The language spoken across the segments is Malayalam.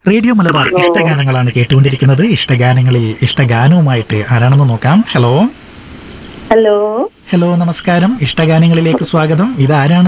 റേഡിയോ മലബാർ ഇഷ്ടഗാനങ്ങളാണ് കേട്ടുകൊണ്ടിരിക്കുന്നത് ഇഷ്ടഗാനങ്ങളിൽ ഇഷ്ടഗാനവുമായിട്ട് ആരാണെന്ന് നോക്കാം ഹലോ ഹലോ ഹലോ നമസ്കാരം ഇഷ്ടഗാനങ്ങളിലേക്ക് സ്വാഗതം ഇതാരാണ്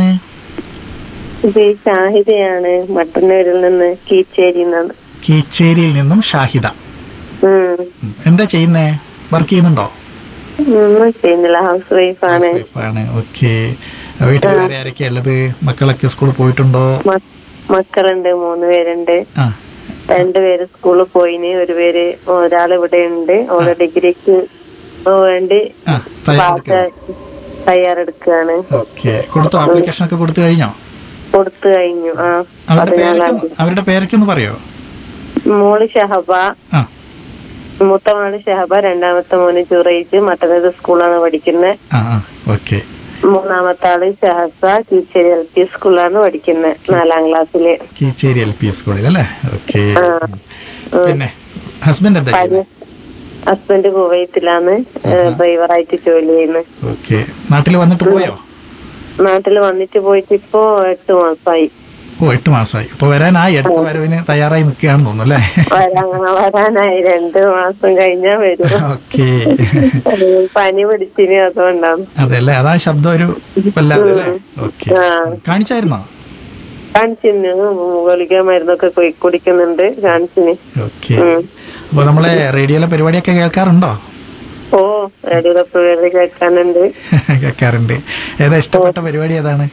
ഇത് ഷാഹിദയാണ് മട്ടന്നൂരിൽ നിന്ന് കീച്ചേരിയിൽ നിന്ന് കീച്ചേരിയിൽ നിന്നും ഷാഹിദ ഉം. ഉം, എന്താ ചെയ്യുന്നേ വർക്ക് ചെയ്യുന്നുണ്ടോ ഒന്നും ചെയ്യുന്നില്ല ഹൗസ് വൈഫാണ് ആണ് ഓക്കെ വീട്ടിൽ വേറെ ആരൊക്കെയാ ഉള്ളത് മക്കളൊക്കെ സ്കൂളിൽ പോയിട്ടുണ്ടോ മക്കളുണ്ട് മൂന്ന് പേരുണ്ട് ആ രണ്ടുപേര് സ്കൂളിൽ പോയിന് ഒരു പേര് ഒരാൾ ഇവിടെ ഉണ്ട് ഓള് ഡിഗ്രിക്ക് വേണ്ടി ആ പാസ് തയ്യാറെടുക്കുകയാണ് ഓക്കെ കൊടുത്തോ ആപ്ലിക്കേഷൻ ഒക്കെ കൊടുത്തു കഴിഞ്ഞോ കൊടുത്തു കഴിഞ്ഞു ആ അവരുടെ പതിനാലാം പേരൊക്കെ അവരുടെ പേരൊക്കെ ഒന്ന് പറയോ മോള് ഷഹബ ആ മൂത്ത മോള് ഷഹബ രണ്ടാമത്തെ മോന് ജുറൈജ് മട്ടന്നൂർ സ്കൂളാണ് പഠിക്കുന്നത് ആ ആ ഓക്കെ മൂന്നാമത്തെ ആള് ഷഹസ കീച്ചേരി എൽ പി സ്കൂളിലാണ് പഠിക്കുന്നത് നാലാം ക്ലാസ്സില് കീച്ചേരി എൽ പി സ്കൂളിൽ അല്ലേ ഓക്കെ പിന്നെ ഹസ്ബൻഡ് എന്താ ചെയ്യുന്നത് ഹസ്ബൻഡ് കുവൈത്തിലാണ് ഡ്രൈവറായിട്ട് ജോലി ചെയ്യുന്നത് ഓക്കെ നാട്ടിൽ വന്നിട്ട് പോയോ നാട്ടിൽ വന്നിട്ട് പോയിട്ട് ഇപ്പോ എട്ട് മാസമായി ഓ എട്ട് മാസമായി അപ്പൊ വരാനായി അടുത്ത വരവിന് തയ്യാറായി നിൽക്കുകയാണെന്ന് തോന്നുന്നു അല്ലേ വരാൻ വരാനായി രണ്ട് മാസം കഴിഞ്ഞാ വരും ഓക്കെ പനി പിടിച്ചിന് അതുകൊണ്ടാണ് അതെ അല്ലേ അതാ ശബ്ദം ഒരു വല്ലാതെ അല്ലേ ഓക്കെ ആ. കാണിച്ചായിരുന്നോ കാണിച്ചിന് ഗുളിക മരുന്നൊക്കെ കുടി- കുടിക്കുന്നുണ്ട് കാണിച്ചിന് ഓക്കെ ഉം. അപ്പൊ നമ്മളെ റേഡിയോയിലെ പരിപാടിയൊക്കെ കേൾക്കാറുണ്ടോ ഓ റേഡിയോ പേര് കേൾക്കാനുണ്ട് കേൾക്കാറുണ്ട് ഏതാ ഇഷ്ടപ്പെട്ട പരിപാടി ഏതാണ്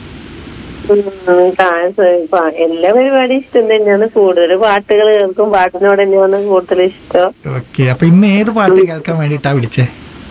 ഉം, കാ- പ- എല്ലാ പരിപാടിയും ഇഷ്ടം തന്നെയാണ് കൂടുതൽ പാട്ടുകൾ കേൾക്കും പാട്ടിനോട് തന്നെയാണ് കൂടുതൽ ഇഷ്ടം ഓക്കെ അപ്പൊ ഇന്ന് ഏത് പാട്ട് കേൾക്കാൻ വേണ്ടിയിട്ടാ വിളിച്ചേ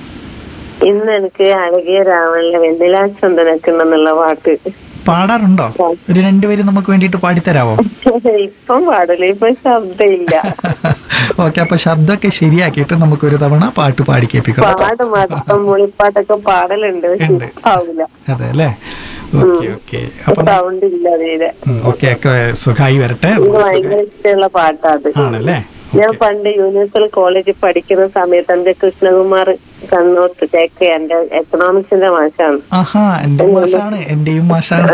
ഇന്ന് എനിക്ക് അഴകിയ രാവണിലെ വെണ്ണിലാ ചന്ദനക്കുണ്ടെന്നുള്ള പാട്ട് പാടാറുണ്ടോ ഒരു രണ്ടുപേരും നമുക്ക് വേണ്ടിയിട്ട് പാടിത്തരാവോ ഇപ്പം പാടില്ല ഇപ്പൊ ശബ്ദമില്ല ഓക്കെ അപ്പൊ ശബ്ദമൊക്കെ ശരിയാക്കിയിട്ട് നമുക്ക് ഒരു തവണ പാട്ട് പാടി കേൾപ്പിക്കണം പാടും ഇപ്പം മുളിപ്പാട്ടൊക്കെ പാടലുണ്ട് പക്ഷെ ഉണ്ട്. ഇപ്പം ആവില്ല അതെ അല്ലേ ഓക്കെ ഓക്കെ അപ്പൊ സൗണ്ട് ഇല്ല തീരെ ഓക്കെ ഒക്കെ സുഖമായി വരട്ടെ എനിക്ക് ഭയങ്കര ഇഷ്ടമുള്ള പാട്ടാ അത് ആണല്ലേ ഞാൻ പണ്ട് യൂണിവേഴ്സൽ കോളേജിൽ പഠിക്കുന്ന സമയത്ത് എന്റെ കൃഷ്ണകുമാർ കണ്ണോത്ത് തേക്ക് എന്റെ എക്കണോമിക്സിന്റെ മാഷാണ് ആഹാ എന്റെ മാഷാണ് എന്റെയും മാഷാണ്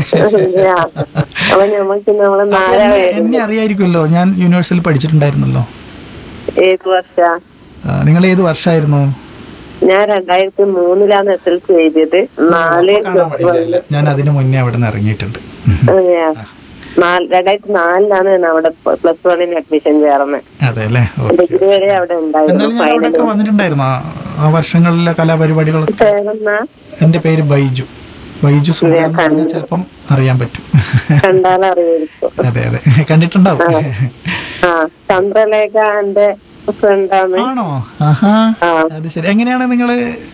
അപ്പൊ നമുക്ക് നമ്മളെ അപ്പൊ നാലാ എന്നെ- എന്നെ അറിയായിരിക്കുമല്ലോ ഞാൻ യൂണിവേഴ്സിൽ പഠിച്ചിട്ടുണ്ടായിരുന്നല്ലോ ഏത് വർഷ ആ, നിങ്ങൾ ഏത് വർഷമായിരുന്നു ഞാൻ രണ്ടായിരത്തി മൂന്നിലാണ് എസ് എൽ സി എഴുതിയത് നാല് കാണാൻ വഴിയില്ല. ഞാൻ അതിന് മുന്നേ അവിടെ നിന്ന് ഇറങ്ങിയിട്ടുണ്ട് അതെയാ. നാല് രണ്ടായിരത്തി നാലിലാണ് ഞാൻ അവിടെ പ്ലസ് വണ്ണിന് അഡ്മിഷൻ ചേർന്നത് അതെ അല്ലേ ഓക്കെ ഡിഗ്രി വരെ അവിടെ ഉണ്ടായിരുന്നു എന്നാലും ഞാൻ അവിടെയൊക്കെ വന്നിട്ടുണ്ടായിരുന്നു ആ- ആ വർഷങ്ങളിലെ കലാപരിപാടികളൊക്കെ പേരെന്നാ എന്റെ പേര് ബൈജു ബൈജു സുൽത്താൻ എന്ന് പറഞ്ഞാൽ ചിലപ്പം അറിയാൻ പറ്റും കണ്ടാലറിയായിരിക്കും അതെ അതെ കണ്ടിട്ടുണ്ടാവും ആ ചന്ദ്രലേഖ എന്റെ ഫ്രണ്ടാണ് ആണോ ആഹാ ആ. അത് ശരി എങ്ങനെയാണ് നിങ്ങള്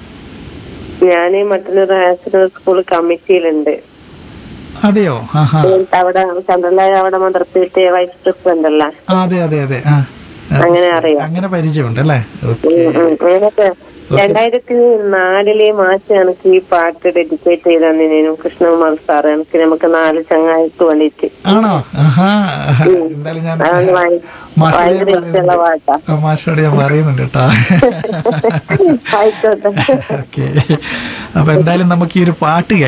ഞാന് മറ്റൊരു ഹയർ സ്കൂൾ കമ്മിറ്റിയിലുണ്ട് അതെയോ ആഹാ അവിടെ ചന്ദ്രലേഖ അവിടെ മദ്രസയിലെ വൈസ് പ്രസിഡന്റ് അല്ല ആ, അതെ അതെ അതെ ആ അത് അങ്ങനെ ശരി. അറിയാം. അങ്ങനെ പരിചയമുണ്ട് അല്ലേ ഓക്കെ അങ്ങനൊക്കെ രണ്ടായിരത്തി നാലിലെ മാസം എനിക്ക് ഈ പാട്ട് ഡെഡിക്കേറ്റ് ചെയ്ത് തന്നിനു കൃഷ്ണകുമാർ സാറ് എനിക്ക് നമുക്ക് നാല് ചങ്ങായിക്ക് വേണ്ടിയിട്ട് ആണോ ആഹാ എന്തായാലും ഞാൻ അതാണ് ഭയ- മാഷോട് ഞാൻ ഭയങ്കര ഇഷ്ടമുള്ള പറയുന്നുണ്ട്. പാട്ടാ ആ, മാഷോട് ഞാൻ പറയുന്നുണ്ട് കേട്ടോ ആയിക്കോട്ടെ ഓക്കെ അപ്പൊ എന്തായാലും നമുക്ക് ഈ ഒരു പാട്ട്